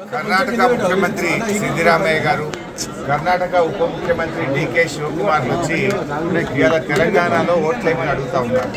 కర్ణాటక ముఖ్యమంత్రి సిద్దిరామయ్య గారు కర్ణాటక ఉప ముఖ్యమంత్రి డికే శివకుమార్ వచ్చి ఇవాళ తెలంగాణలో ఓట్లేమని అడుగుతా ఉన్నారు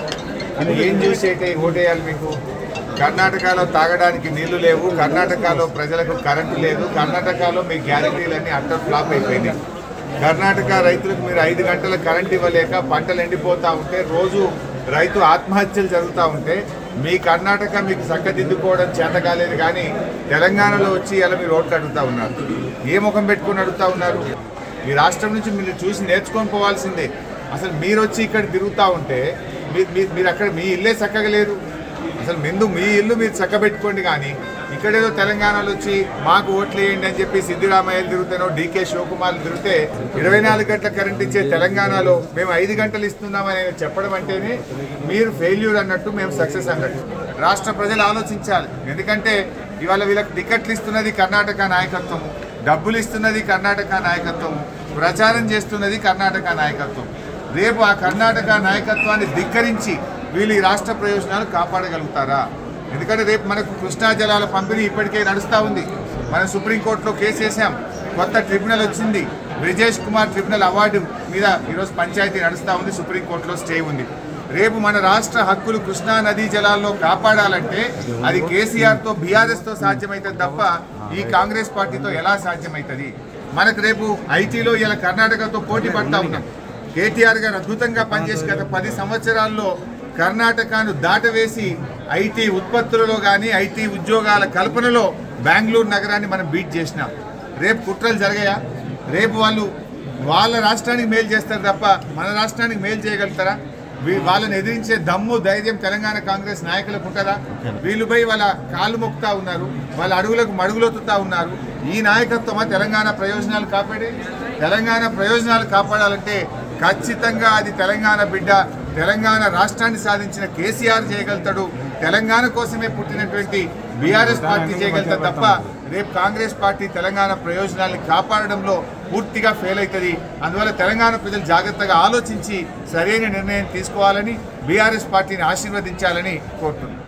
ఏం చూసి అయితే ఓటేయాలి మీకు కర్ణాటకలో తాగడానికి నీళ్లు లేవు కర్ణాటకలో ప్రజలకు కరెంటు లేదు కర్ణాటకలో మీ గ్యారంటీలన్నీ అట్టర్ ఫ్లాప్ అయిపోయినాయి కర్ణాటక రైతులకు మీరు ఐదు గంటల కరెంట్ ఇవ్వలేక పంటలు ఎండిపోతా ఉంటే రోజు రైతు ఆత్మహత్యలు జరుగుతూ ఉంటే మీ కర్ణాటక మీకు చక్కదిద్దుకోవడం చేత కాలేదు కానీ తెలంగాణలో వచ్చి ఇలా మీరు ఓట్లు అడుగుతా ఉన్నారు ఏ ముఖం పెట్టుకొని అడుగుతా ఉన్నారు ఈ రాష్ట్రం నుంచి మీరు చూసి నేర్చుకొని పోవాల్సిందే అసలు మీరు వచ్చి ఇక్కడ తిరుగుతూ ఉంటే మీ- మీ- మీరు అక్కడ మీ ఇల్లే చక్కగా లేదు అసలు ముందు మీ ఇల్లు మీరు చక్కబెట్టుకోండి కానీ ఇక్కడేదో తెలంగాణలో వచ్చి మాకు ఓట్లు వేయండి అని చెప్పి సిద్దిరామయ్యలు తిరుగుతానో డీకే శివకుమార్ తిరిగితే ఇరవై నాలుగు గంటల కరెంట్ ఇచ్చే తెలంగాణలో మేము ఐదు గంటలు ఇస్తున్నామని ఆయన చెప్పడం అంటేనే మీరు ఫెయిల్యూర్ అన్నట్టు మేము సక్సెస్ అన్నట్టు రాష్ట్ర ప్రజలు ఆలోచించాలి ఎందుకంటే ఇవాళ వీళ్ళకి టికెట్లు ఇస్తున్నది కర్ణాటక నాయకత్వము డబ్బులు ఇస్తున్నది కర్ణాటక నాయకత్వము ప్రచారం చేస్తున్నది కర్ణాటక నాయకత్వం రేపు ఆ కర్ణాటక నాయకత్వాన్ని ధిక్కరించి వీళ్ళు ఈ రాష్ట్ర ప్రయోజనాలు కాపాడగలుగుతారా ఎందుకంటే రేపు మనకు కృష్ణా జలాల పంపిణీ ఇప్పటికే నడుస్తూ ఉంది మనం సుప్రీంకోర్టులో కేసు వేసాం కొత్త ట్రిబ్యునల్ వచ్చింది బ్రిజేష్ కుమార్ ట్రిబ్యునల్ అవార్డు మీద ఈరోజు పంచాయతీ నడుస్తూ ఉంది సుప్రీంకోర్టులో స్టే ఉంది రేపు మన రాష్ట్ర హక్కులు కృష్ణా నదీ జలాల్లో కాపాడాలంటే అది కేసీఆర్తో బీఆర్ఎస్తో సాధ్యమవుతుంది తప్ప ఈ కాంగ్రెస్ పార్టీతో ఎలా సాధ్యమవుతుంది మనకు రేపు ఐటీలో ఇలా కర్ణాటకతో పోటీ పడతా ఉన్నాం కేటీఆర్ గారు అద్భుతంగా పనిచేసి గత పది సంవత్సరాల్లో కర్ణాటకను దాటవేసి ఐటీ ఉత్పత్తులలో కానీ ఐటీ ఉద్యోగాల కల్పనలో బెంగళూరు నగరాన్ని మనం బీట్ చేసినాం రేపు కుట్రలు జరిగాయా రేపు వాళ్ళు వాళ్ళ రాష్ట్రానికి మేలు చేస్తారు తప్ప మన రాష్ట్రానికి మేలు చేయగలుగుతారా వీ- వాళ్ళని ఎదిరించే దమ్ము ధైర్యం తెలంగాణ కాంగ్రెస్ నాయకులకు ఉంటుందా వీళ్ళు పోయి వాళ్ళ కాళ్ళు మొక్కుతా ఉన్నారు వాళ్ళ అడుగులకు మడుగులొత్తుతా ఉన్నారు ఈ నాయకత్వమా తెలంగాణ ప్రయోజనాలు కాపాడే తెలంగాణ ప్రయోజనాలు కాపాడాలంటే ఖచ్చితంగా అది తెలంగాణ బిడ్డ తెలంగాణ రాష్ట్రాన్ని సాధించిన కేసీఆర్ చేయగలుగుతాడు తెలంగాణ కోసమే పుట్టినటువంటి బీఆర్ఎస్ పార్టీ చేయగలుగుతాడు తప్ప రేపు కాంగ్రెస్ పార్టీ తెలంగాణ ప్రయోజనాల్ని కాపాడడంలో పూర్తిగా ఫెయిల్ అవుతుంది అందువల్ల తెలంగాణ ప్రజలు జాగ్రత్తగా ఆలోచించి సరైన నిర్ణయం తీసుకోవాలని బీఆర్ఎస్ పార్టీని ఆశీర్వదించాలని కోరుతున్నాను